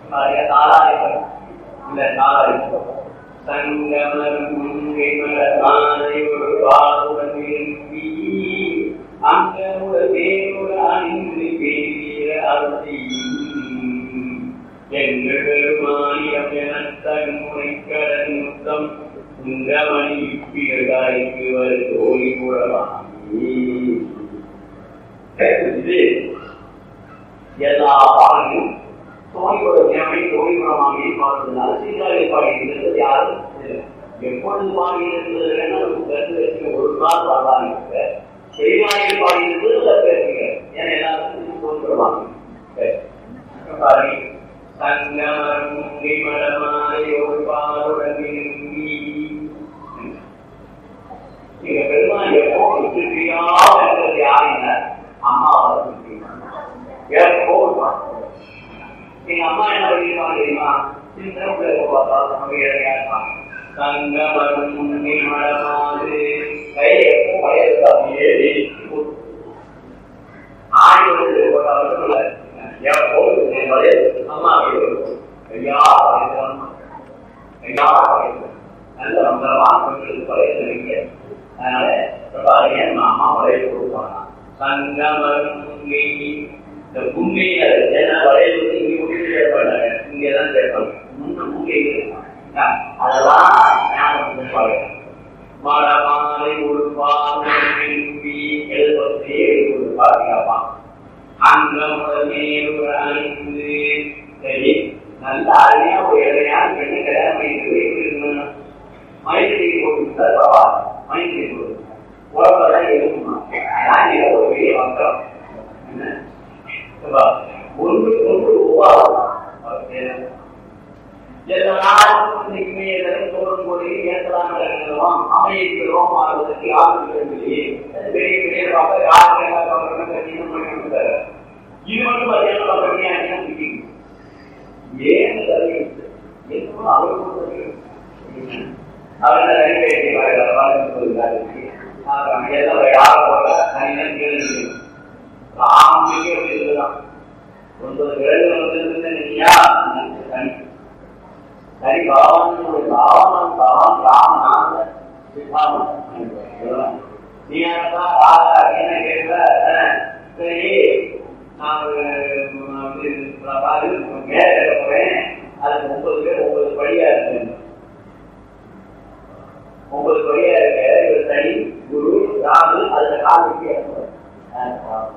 நாலாயிரம் இல்ல நாலாயிரம் சங்கமரும் மாலையொரு பாலுடன் விரும்பி அங்கமுட அணிந்து பெரிய அருளையும் எங்கள் பெருமானியம் எனத்தன் முனைக்கடன் முத்தம் உங்கமணி பிறகாய்க்கு வரு தோழி கூடவாங்கி இது எல்லா பாடலும் தோழியோட தேவை தோழிபுரமாக பாடுறதுனால சீதாவை பாடியிருந்தது யாரும் இல்லை. எப்பொழுது பாடியிருந்தது வேணா நமக்கு கருத்து வச்சுக்க ஒரு நாள் பாடாங்க பெரியாரில் பாடியிருந்தது கருத்து வச்சுக்க ஏன்னா எல்லாருக்கும் தோழிபுரமாக பாருங்க சங்கமரம் மடமாலை ஒரு பாலுடன் விரும்பி நீங்க பெருமாள் எப்போ திருப்தியாக இருக்கிறது யாருங்க அம்மாவை எப்போ எங்க அம்மா என்ன பண்ணிருப்பாங்க தெரியுமா சின்ன பிள்ளை பார்த்தாலும் நம்ம ஏழையா இருப்பாங்க சங்கமரம் முன்னே மடமாது கை எப்போ வயது அப்படியே ஆடி வந்து போட்டாலும் எப்போ வயது அம்மா ஐயா ஐயா நல்ல ரொம்ப வாக்கு வயது வைக்க அதனால பாருங்க நம்ம அம்மா வளையல் கொடுப்பாங்க சங்கமரம் முங்கை இந்த முங்கையில ஏன்னா வளையல் வந்து இங்க முடிவு சேர்ப்பாங்க இங்கதான் சேர்ப்பாங்க முன்ன முங்கை அதெல்லாம் ஞாபகம் பாருங்க மடமாலை ஒரு பாவம் விரும்பி எழுபத்தே ஒரு பாதுகாப்பான் அங்கமுடனே ஒரு அணிந்து சரி நல்ல அருமையா ஒரு இடையா பெண்ணு கல்யாணம் பண்ணிட்டு எப்படி இருக்கணும் மைத்திரி கொடுத்தா பரவாயில்ல மைத்திரி கொடுத்தா உலகம் இருக்குமா நான் இதை ஒரு பெரிய மக்கள் ஒன்று ஒன்று உருவாகும் எல்லாருக்குமே எதனை தோறும் போது ஏற்றலாம் இருக்கிறோம் அமைதிக்கிறோம் ஆகுவதற்கு யாரும் பெரிய பெரிய பார்க்க யாருக்கு என்ன சொல்றேன்னு கட்டியும் பண்ணி கொடுத்தாரு இது மட்டும் பார்த்தீங்கன்னா பார்த்தீங்கன்னா என்ன பிடிக்கும் ஏன் தெரியும் என்னமோ அவருக்கு அவரை அறிவியலை வாழ்ந்து சொல்கிறாரு எல்லாம் யார போல தனியாக கேள்வி ஆம்பிக்கை அப்படின்றதுதான் ஒன்பது விலங்குகள் வந்து இல்லையா தனி தனி பாவனுடைய பாவனம் பாவம் ராமநாத சித்தாமன் நீ என்ன கேட்கல சரி நான் வந்து மேல போறேன் அதுக்கு ஒன்பது பேர் ஒன்பது படியா இருக்கு ஒன்பது படியா இருக்க இவர் தனி குரு ராகு அதுல கால் வித்தியாசம்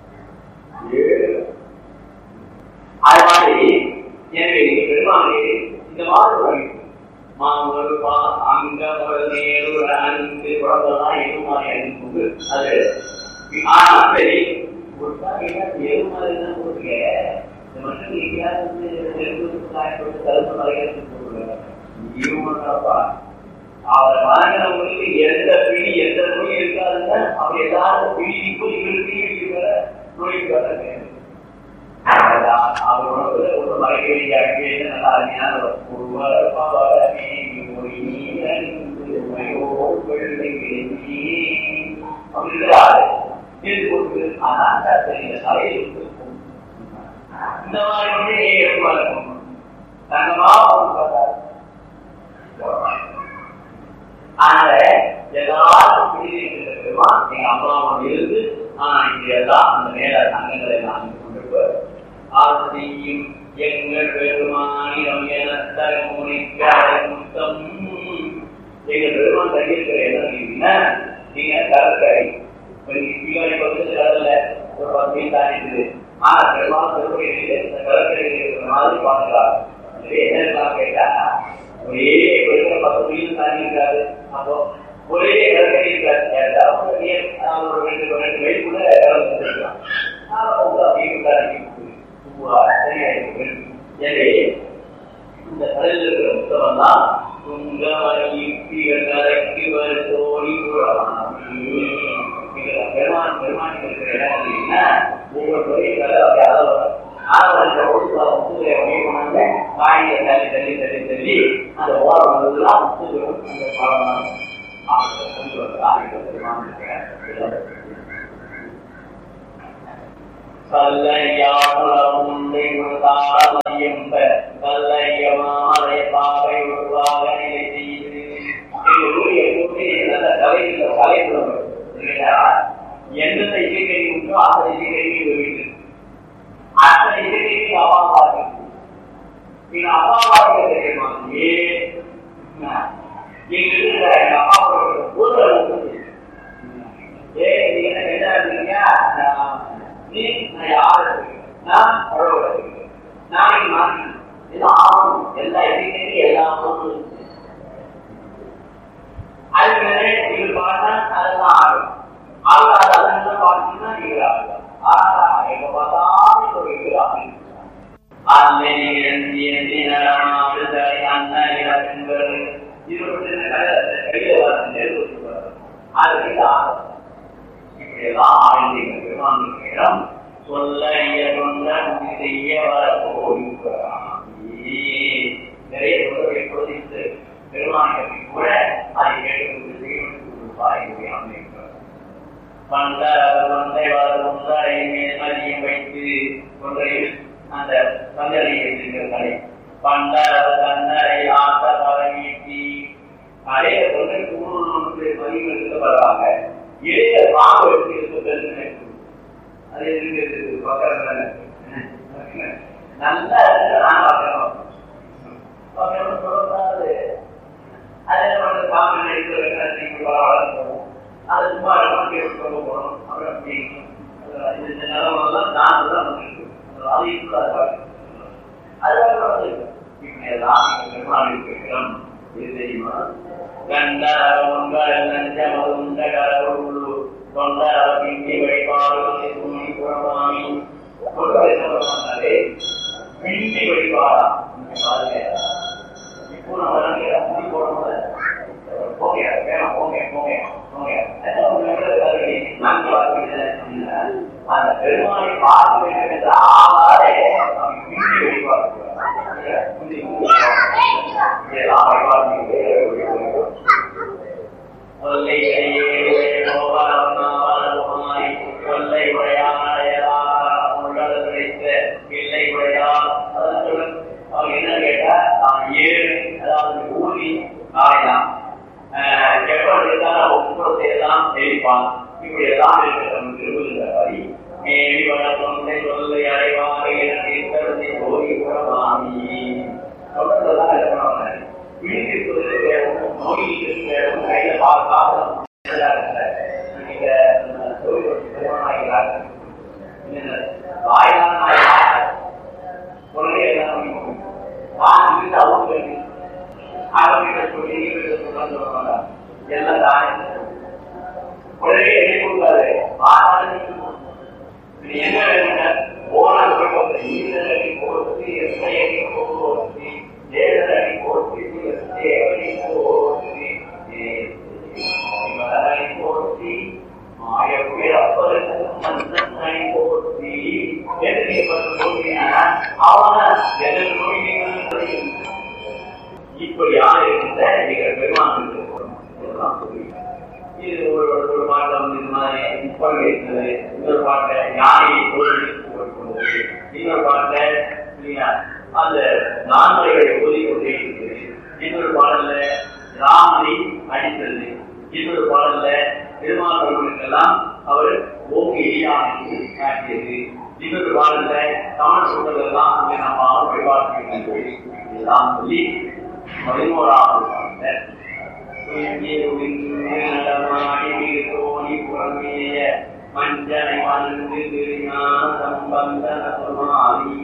அது மாதிரி எனவே பெருமானே இந்த மாதிரி மாணவர் அங்க நேரு அன்பு குழந்தைதான் எருமாறி அனுப்புது அது ஆனா சரி ஒரு எரு மாதிரி தான் போட்டுக்க இந்த மட்டும் எங்கேயாவது வந்து நெருப்பு காயப்பட்டு கருப்பு மலைகளுக்கு போட்டுருவாங்க இருமன்றப்பா அவரை வாங்கினவங்களுக்கு எந்த பிடி எந்த நோய் இருக்காதுங்க அவர் எல்லாரும் பிடிக்கும் இவருக்கு இருக்கிற நோய்க்கு வர்றாங்க அவரோட ஒரு மலைகளை அங்கே நல்லா அருமையான ஒருவரமே அப்படிங்கிறாரு இது கொடுத்து ஆனால் தெரியல தலையில் இந்த மாதிரி வந்து ஏற்பா இருக்கும் தங்கமா அதனால எல்லாரும் பிடிச்சிருக்கிறமா எங்க அம்மாவோட இருந்து ஆனா இங்க எல்லாம் அந்த மேல தங்கங்களை எல்லாம் கொண்டு ஆசையும் எங்கள் பெருமானிடம் என முத்தம் எங்க பெருமான் தங்கியிருக்கிற என்ன நீங்கன்னா நீங்க கடற்கரை தீபாவளி பக்கத்து கடல்ல ஒரு பத்து மீன் தாண்டிட்டு ஆனா பெருமாள் திருப்பதியில இந்த கடற்கரையில் இருக்கிற மாதிரி பாதுகாப்பு என்ன கேட்டா ஒரே இருக்கிற பத்து மீன் தாண்டி இருக்காரு அப்போ ஒரே கடற்கரை இருக்காரு கேட்டா ஒரு ரெண்டு ரெண்டு மைல் கூட கலந்துருக்கலாம் எனவே இந்த கடலில் இருக்கிற புத்தகம் தான் கரைக்கு வரு தோழி பெருமான் பெருமான் இருக்கிற இடம் அப்படின்னா ஒவ்வொரு தொழில் கடை அப்படி அளவு ஆறு ஓட்டுல முத்துகளை அப்படியே கொண்டாந்து காணியை தள்ளி தள்ளி தள்ளி தள்ளி அந்த ஓரம் வந்ததுலாம் முத்துகளும் அந்த பழம் பெருமான் இருக்கிற சல்லையாமுலமுண்டை தாரமைய எம்ப கல்லையமாலை பாவை உருவாக நிலை செய்து எங்க ஊரிய கூட்டி நல்ல தலையில் தலைப்புள்ளவர் எந்தெந்த இசைக்கருவி உண்டோ அந்த இசைக்கருவி வீட்டு அந்த இசைக்கருவி அப்பா பார்க்க நீங்க அப்பா பார்க்க தெரியுமா ஏன் நீங்க இருக்கிற எங்க அப்பா ஊர்ல ஏ நீங்க என்ன என்ன இருக்கீங்க நீ நான் யாரு நான் பரவாயில்ல நாளைக்கு மாறி இது ஆகும் எல்லா இசைக்கருவி எல்லா அது மேலே நீங்க பார்த்தா அதெல்லாம் ஆகும் ஆகாத அதெல்லாம் பார்த்தீங்கன்னா நீங்க ஆகும் ஆனா எங்க பார்த்தாலும் ஒரு இது அப்படின்னு சொல்ல செய்ய வர நிறைய சொல்ல பெருமானத்தை கூட அதை கேட்டு பண்டை வந்தாரை மேல் மதியம் வைத்து கொன்றையில் அந்த பந்தலை வைத்திருக்கிறார்கள் பண்டர தன்னரை ஆத்த பதவியேற்றி நிறைய கொண்டை கூறு பதிவு எடுக்கப்படுறாங்க இளைய பாம்பு எடுத்து இருக்கிறது அது இருக்கிறது பக்கம் நல்லா இருக்கு நான் பார்க்கணும் பார்க்கணும் சொல்லக்கூடாது அதே மாதிரி பாம்பு எடுத்து வளர்ந்து அது சும்மா இடமாட்டி கொண்டு போகணும் அப்புறம் அப்படி இந்த நிலமெல்லாம் நான் தான் வந்துருக்கு இப்போ நம்ம போடும்போது போங்க வேணாம் போங்க போங்க போங்க அந்த பெருமானை பார்க்க வேண்டும் என்ற ஆளாலே மிஞ்சி கொல்லை கொல்லை உடையாடையா உள்ளது கிடைத்த இல்லை உடையா அவங்க என்ன கேட்டா ஏழு அதாவது ஊதி ஆடைதான் எப்படி இருந்தாலும் ஒப்புறத்தை எல்லாம் தெரிவிப்பான் இப்படி எல்லாம் இருக்கிற திருவிழா வரி மேலி வளர்ந்த சொல்லை அடைவாக எனக்கு ஓடி புறமாமி சொல்றதெல்லாம் என்ன பண்ணுவாங்க விழித்திருப்பதற்கு வேணும் நோயில் வேணும் கையில பார்க்காத நீங்க வாயிலான உடனே எல்லாம் நான் இருந்து அவங்க அவங்க சொல்லி சொல்றாங்க எல்லாம் தானே உடனே என்ன கொடுக்காது இது என்ன வேணுங்க போனால் போட்டு ஈரடி போட்டு எத்தனை போட்டு ஏழடி போட்டு தேவடி போட்டு இவரை போட்டு மாய பிறப்பதற்கு மந்தனை போட்டு எதிரி போட்டீங்கன்னா அவன எதிர் நோய் இப்படி யார் இருந்த நீங்கள் பெருமான் இது ஒரு ஒரு பாட்டை வந்து இந்த மாதிரி கொள்கை இருந்தது இன்னொரு பாட்டை யானையை கொள்கை இன்னொரு பாட்டை இல்லையா அந்த நான்மறைகளை ஒதுக்கி கொண்டே இருக்குது இன்னொரு பாடல்ல ராமனை அடித்தது இன்னொரு பாடல்ல பெருமாள் அவர் ஓங்கி யானை காட்டியது இன்னொரு பாடல்ல தமிழ் சொல்றதெல்லாம் அங்கே நம்ம வழிபாடு இதெல்லாம் சொல்லி பதினோராவது பாடல மஞ்சளை வந்து சம்பந்தன சொன்னாரி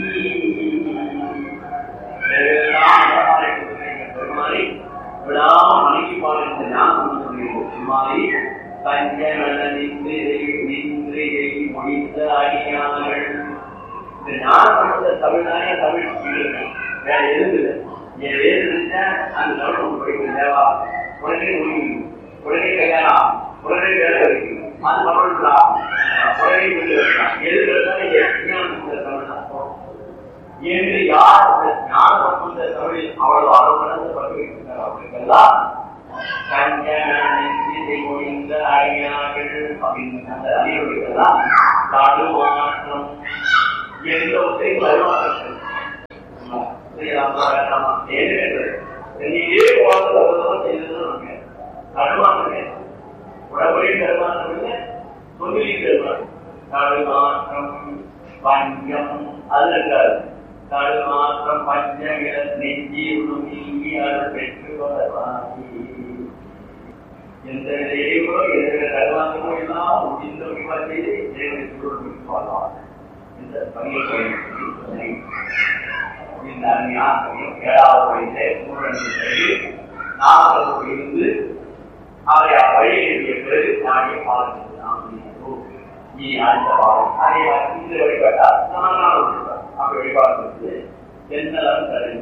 பெருமாறி விடாம மணிக்கு பாடுகின்ற ஞானம் சொல்லியிருக்கோம் பஞ்சநல நின்று நின்று முடிந்த அடியார்கள் இந்த ஞானப்படுத்த தமிழ் தானே தமிழ் வேற எதுவும் என் வேறு இருந்துச்சா அந்த தமிழ் உங்களுக்கு படிக்கும் தேவா உடனே முடியும் உடனே கல்யாணம் உடனே வேலை கிடைக்கும் அது தமிழ் தான் உடனே வீட்டு வைக்கலாம் எது கிடைச்சாலும் தமிழ் தான் என்று யார் ஞானப்படுத்த தமிழில் அவ்வளவு ஆர்வமடைந்து பற்றி வைக்கிறார் அவர்களுக்கெல்லாம் முடிந்த அடியார்கள் அப்படின்னு அந்த அறிவுகளுக்கெல்லாம் தடுமாற்றம் எந்த ஒன்றையும் வருவார்கள் வேண்டாமா வேண்டாமா ஏன்னு நீயே போகாத செய்யறது நமக்கு தருமானம் உடம்புலையும் தருமானம் இல்லை சொல்லிலையும் தருமானம் தடுமாற்றம் பஞ்சம் அது இருக்காது தடுமாற்றம் பஞ்சம் நெஞ்சி உருமி அது பெற்று வரவாகி எந்த நிலையிலோ எந்த தருமானமோ எல்லாம் முடிந்த விவாதியை இறைவனுக்கு சொல்லலாம் இந்த பணியை இந்த ஞாபகம் ஏழாவது வயதிலே மூன்று நாற்பது இருந்து அவரை வழியினுடைய பிறகு நாடிய பாலம் நீ அடுத்த பாலம் அதை இந்த வழிபாட்டால் நான் நாள் வழிபாடு அப்படி வழிபாடு எந்த அளவு தருது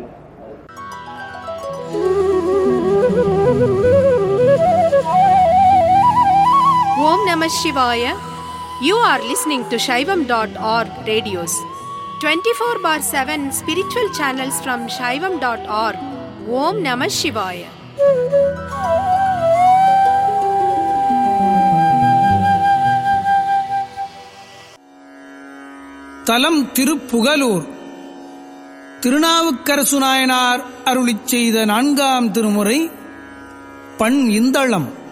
Om Namah Shivaya. You are listening to Shaivam.org radios. 24 bar 7 spiritual channels from Shaivam.org. Om Namah Shivaya. தலம் திருப்புகலூர் திருநாவுக்கரசு நாயனார் அருளிச் செய்த நான்காம் திருமுறை பண் இந்தளம்